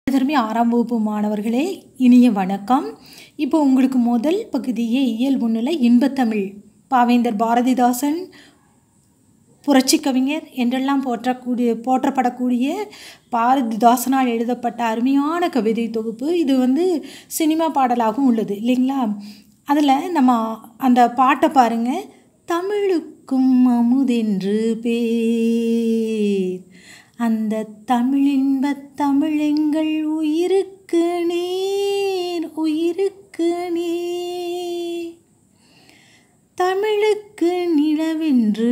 திரும்பி ஆறாம் வகுப்பு மாணவர்களே இனிய வணக்கம் இப்போ உங்களுக்கு முதல் பகுதியே இயல் ஒன்றில் இன்பத்தமிழ் பாவேந்தர் பாரதிதாசன் புரட்சி கவிஞர் என்றெல்லாம் போற்றக்கூடிய போற்றப்படக்கூடிய பாரதிதாசனால் எழுதப்பட்ட அருமையான கவிதை தொகுப்பு இது வந்து சினிமா பாடலாகவும் உள்ளது இல்லைங்களா அதில் நம்ம அந்த பாட்டை பாருங்கள் தமிழுக்கும் அமுதென்று பேர் அந்த தமிழின்பத் தமிழெங்கள் உயிருக்கு நேர் உயிருக்கு நேர் தமிழுக்கு நிலவென்று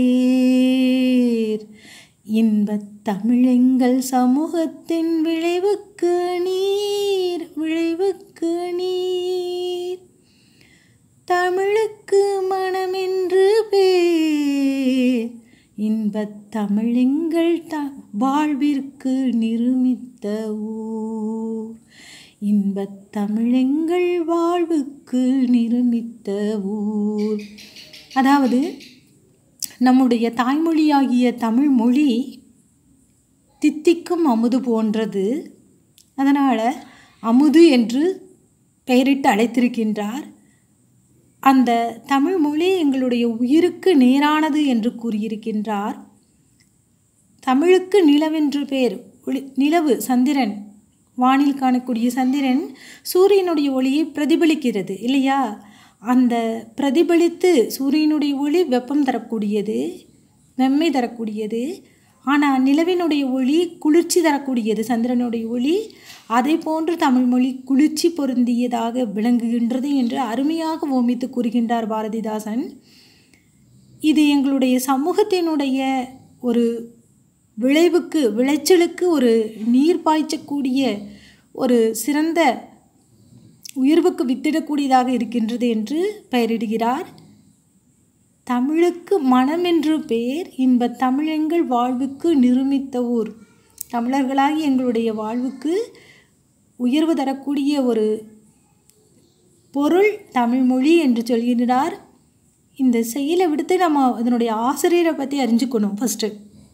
பேர் இன்பத் தமிழெங்கள் சமூகத்தின் விளைவுக்கு நீர் விளைவுக்கு நீர் தமிழுக்கு மனமென்று பேர் இன்பத் தமிழெங்கள் த வாழ்விற்கு நிருமித்த ஊர் இன்பத் தமிழெங்கள் வாழ்வுக்கு நிருமித்த ஊர் அதாவது நம்முடைய தாய்மொழியாகிய தமிழ் மொழி தித்திக்கும் அமுது போன்றது அதனால் அமுது என்று பெயரிட்டு அழைத்திருக்கின்றார் அந்த தமிழ் மொழி எங்களுடைய உயிருக்கு நேரானது என்று கூறியிருக்கின்றார் தமிழுக்கு நிலவென்று பேர் ஒளி நிலவு சந்திரன் வானில் காணக்கூடிய சந்திரன் சூரியனுடைய ஒளியை பிரதிபலிக்கிறது இல்லையா அந்த பிரதிபலித்து சூரியனுடைய ஒளி வெப்பம் தரக்கூடியது வெம்மை தரக்கூடியது ஆனால் நிலவினுடைய ஒளி குளிர்ச்சி தரக்கூடியது சந்திரனுடைய ஒளி அதை போன்று தமிழ்மொழி குளிர்ச்சி பொருந்தியதாக விளங்குகின்றது என்று அருமையாக ஓமித்து கூறுகின்றார் பாரதிதாசன் இது எங்களுடைய சமூகத்தினுடைய ஒரு விளைவுக்கு விளைச்சலுக்கு ஒரு நீர் பாய்ச்சக்கூடிய ஒரு சிறந்த உயர்வுக்கு வித்திடக்கூடியதாக இருக்கின்றது என்று பெயரிடுகிறார் தமிழுக்கு மனம் என்று பெயர் இன்ப தமிழெங்கள் வாழ்வுக்கு நிருமித்த ஊர் தமிழர்களாகி எங்களுடைய வாழ்வுக்கு உயர்வு தரக்கூடிய ஒரு பொருள் தமிழ்மொழி என்று சொல்கிறார் இந்த செயலை விடுத்து நம்ம இதனுடைய ஆசிரியரை பற்றி அறிஞ்சுக்கணும் ஃபஸ்ட்டு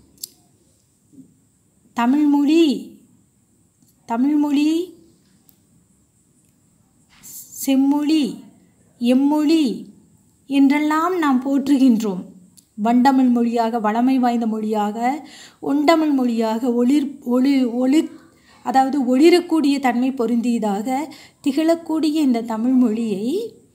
தமிழ்மொழி தமிழ்மொழி செம்மொழி எம்மொழி என்றெல்லாம் நாம் போற்றுகின்றோம் வண்டமிழ் மொழியாக வளமை வாய்ந்த மொழியாக ஒண்டமிழ் மொழியாக ஒளிர் ஒளி ஒளி அதாவது ஒளிரக்கூடிய தன்மை பொருந்தியதாக திகழக்கூடிய இந்த தமிழ் மொழியை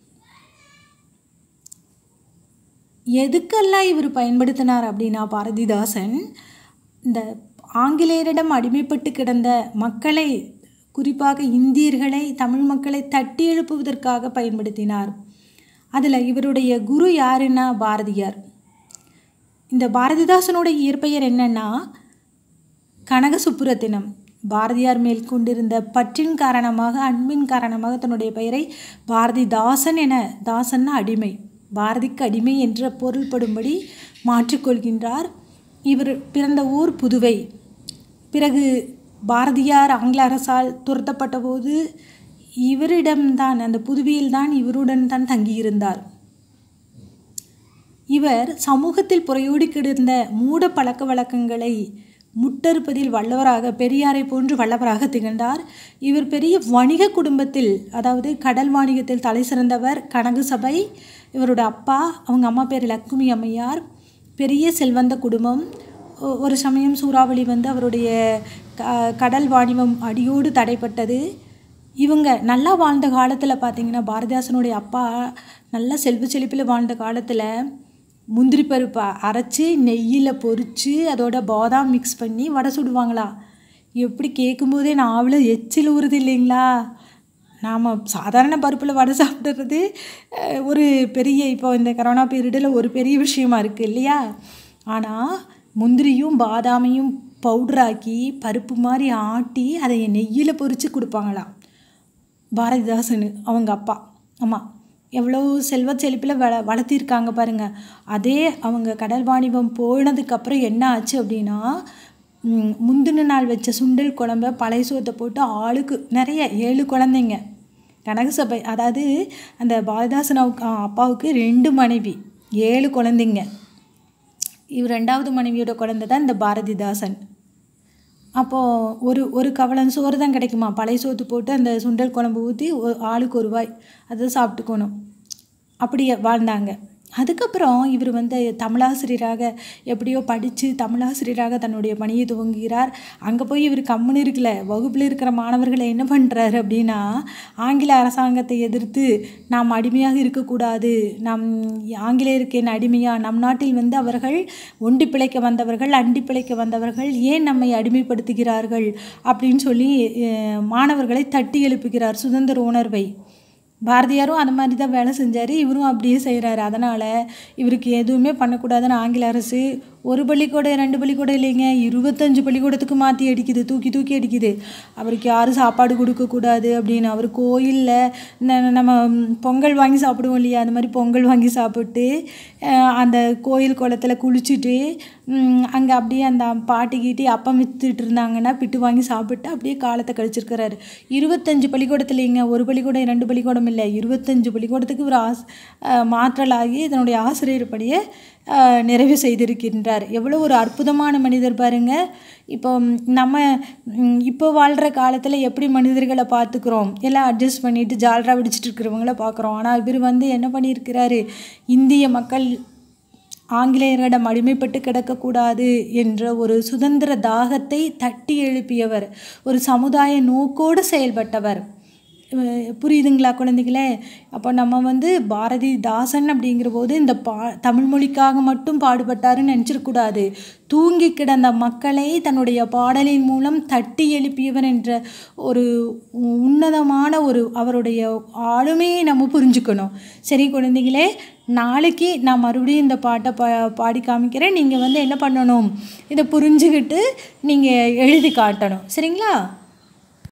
எதுக்கெல்லாம் இவர் பயன்படுத்தினார் அப்படின்னா பாரதிதாசன் இந்த ஆங்கிலேயரிடம் அடிமைப்பட்டு கிடந்த மக்களை குறிப்பாக இந்தியர்களை தமிழ் மக்களை தட்டி எழுப்புவதற்காக பயன்படுத்தினார் அதில் இவருடைய குரு யாருன்னா பாரதியார் இந்த பாரதிதாசனுடைய இயற்பெயர் என்னன்னா கனக சுப்புரத்தினம் பாரதியார் மேல் கொண்டிருந்த பற்றின் காரணமாக அன்பின் காரணமாக தன்னுடைய பெயரை பாரதிதாசன் என தாசன்னா அடிமை பாரதிக்கு அடிமை என்ற பொருள்படும்படி மாற்றிக்கொள்கின்றார் இவர் பிறந்த ஊர் புதுவை பிறகு பாரதியார் ஆங்கில அரசால் துரத்தப்பட்ட போது இவரிடம்தான் அந்த புதுவையில் தான் இவருடன் தான் தங்கியிருந்தார் இவர் சமூகத்தில் புறையோடி கிடந்த மூட பழக்க வழக்கங்களை முட்டறுப்பதில் வல்லவராக பெரியாரை போன்று வல்லவராக திகழ்ந்தார் இவர் பெரிய வணிக குடும்பத்தில் அதாவது கடல் வாணிகத்தில் தலை சிறந்தவர் கனகு சபை இவரோட அப்பா அவங்க அம்மா பேர் லக்குமி அம்மையார் பெரிய செல்வந்த குடும்பம் ஒரு சமயம் சூறாவளி வந்து அவருடைய கடல் வாணிபம் அடியோடு தடைப்பட்டது இவங்க நல்லா வாழ்ந்த காலத்தில் பார்த்திங்கன்னா பாரதிதாசனுடைய அப்பா நல்ல செல்வ செழிப்பில் வாழ்ந்த காலத்தில் முந்திரி பருப்பை அரைச்சி நெய்யில் பொறிச்சு அதோட பாதாம் மிக்ஸ் பண்ணி வடை சுடுவாங்களா எப்படி கேட்கும்போதே நாவல எச்சில் ஊறுது இல்லைங்களா நாம் சாதாரண பருப்பில் வடை சாப்பிட்றது ஒரு பெரிய இப்போ இந்த கரோனா பீரியடில் ஒரு பெரிய விஷயமா இருக்குது இல்லையா ஆனால் முந்திரியும் பாதாமையும் பவுட்ராக்கி பருப்பு மாதிரி ஆட்டி அதை நெய்யில் பொறிச்சு கொடுப்பாங்களாம் பாரதிதாசன் அவங்க அப்பா ஆமாம் எவ்வளோ செல்வ செழிப்பில் வள வளர்த்திருக்காங்க பாருங்கள் அதே அவங்க கடல் வாணிபம் போனதுக்கப்புறம் என்ன ஆச்சு அப்படின்னா முந்தின நாள் வச்ச சுண்டல் குழம்ப பழைய சோத்தை போட்டு ஆளுக்கு நிறைய ஏழு குழந்தைங்க கனக சபை அதாவது அந்த பாரதிதாசன் அப்பாவுக்கு ரெண்டு மனைவி ஏழு குழந்தைங்க இவர் ரெண்டாவது மனைவியோட குழந்தை தான் இந்த பாரதிதாசன் அப்போது ஒரு ஒரு கவளம் சோறு தான் கிடைக்குமா பழைய சோத்து போட்டு அந்த சுண்டல் குழம்பு ஊற்றி ஆளுக்கு ஒரு வாய் அதை சாப்பிட்டுக்கணும் அப்படியே வாழ்ந்தாங்க அதுக்கப்புறம் இவர் வந்து தமிழாசிரியராக எப்படியோ படித்து தமிழாசிரியராக தன்னுடைய பணியை துவங்குகிறார் அங்கே போய் இவர் கம்முன்னு இருக்கல வகுப்பில் இருக்கிற மாணவர்களை என்ன பண்ணுறாரு அப்படின்னா ஆங்கில அரசாங்கத்தை எதிர்த்து நாம் அடிமையாக இருக்கக்கூடாது நம் ஆங்கிலேயருக்கு என்ன அடிமையா நம் நாட்டில் வந்து அவர்கள் ஒண்டி பிழைக்க வந்தவர்கள் அண்டி பிழைக்க வந்தவர்கள் ஏன் நம்மை அடிமைப்படுத்துகிறார்கள் அப்படின்னு சொல்லி அஹ், மாணவர்களை தட்டி எழுப்புகிறார் சுதந்திர உணர்வை பாரதியாரும் அந்த மாதிரி தான் வேலை செஞ்சார் இவரும் அப்படியே செய்கிறாரு அதனால் இவருக்கு எதுவுமே பண்ணக்கூடாதுன்னு ஆங்கில அரசு ஒரு பள்ளிக்கூடம் ரெண்டு பள்ளிக்கூடம் இல்லைங்க இருபத்தஞ்சு பள்ளிக்கூடத்துக்கு மாற்றி அடிக்குது தூக்கி தூக்கி அடிக்குது அவருக்கு யாரும் சாப்பாடு கொடுக்கக்கூடாது அப்படின்னு அவர் கோயிலில் நம்ம பொங்கல் வாங்கி சாப்பிடுவோம் இல்லையா அந்த மாதிரி பொங்கல் வாங்கி சாப்பிட்டு அஹ், அந்த கோயில் குளத்தில் குளிச்சுட்டு அங்கே அப்படியே அந்த பாட்டி கீட்டி அப்பம் வித்துட்டு இருந்தாங்கன்னா பிட்டு வாங்கி சாப்பிட்டு அப்படியே காலத்தை கழிச்சிருக்கிறாரு இருபத்தஞ்சு பள்ளிக்கூடத்துலேங்க ஒரு பள்ளிக்கூடம் ரெண்டு பள்ளிக்கூடம் இல்லை இருபத்தஞ்சு பள்ளிக்கூடத்துக்கு ஒரு ஆஸ் அஹ், மாற்றலாகி இதனுடைய ஆசிரியர் பணியை அஹ், நிறைவு செய்திருக்கின்றார் எவ்வளோ ஒரு அற்புதமான மனிதர் பாருங்க இப்போ ம், நம்ம ம், இப்போ வாழ்கிற காலத்தில் எப்படி மனிதர்களை பார்த்துக்கிறோம் எல்லாம் அட்ஜஸ்ட் பண்ணிட்டு ஜாலரா பிடிச்சிட்டு இருக்கிறவங்கள பார்க்குறோம் ஆனால் இவர் வந்து என்ன பண்ணியிருக்கிறாரு இந்திய மக்கள் ஆங்கிலேயரிடம் அடிமைப்பட்டு கிடக்கக்கூடாது என்ற ஒரு சுதந்திர தாகத்தை தட்டி எழுப்பியவர் ஒரு சமுதாய நோக்கோடு செயல்பட்டவர் அஹ் புரியுதுங்களா குழந்தைகளே அப்போ நம்ம வந்து பாரதிதாசன் அப்படிங்கிற போது இந்த பா தமிழ் மொழிக்காக மட்டும் பாடுபட்டாருன்னு நினச்சிடக்கூடாது தூங்கி கிடந்த மக்களை தன்னுடைய பாடலின் மூலம் தட்டி எழுப்பியவர் என்ற ஒரு உன்னதமான ஒரு அவருடைய ஆளுமையை நம்ம புரிஞ்சுக்கணும் சரி குழந்தைகளே நாளைக்கு நான் மறுபடியும் இந்த பாட்டை பா பாடி காமிக்கிறேன் நீங்கள் வந்து என்ன பண்ணணும் இதை புரிஞ்சுக்கிட்டு நீங்கள் எழுதி காட்டணும் சரிங்களா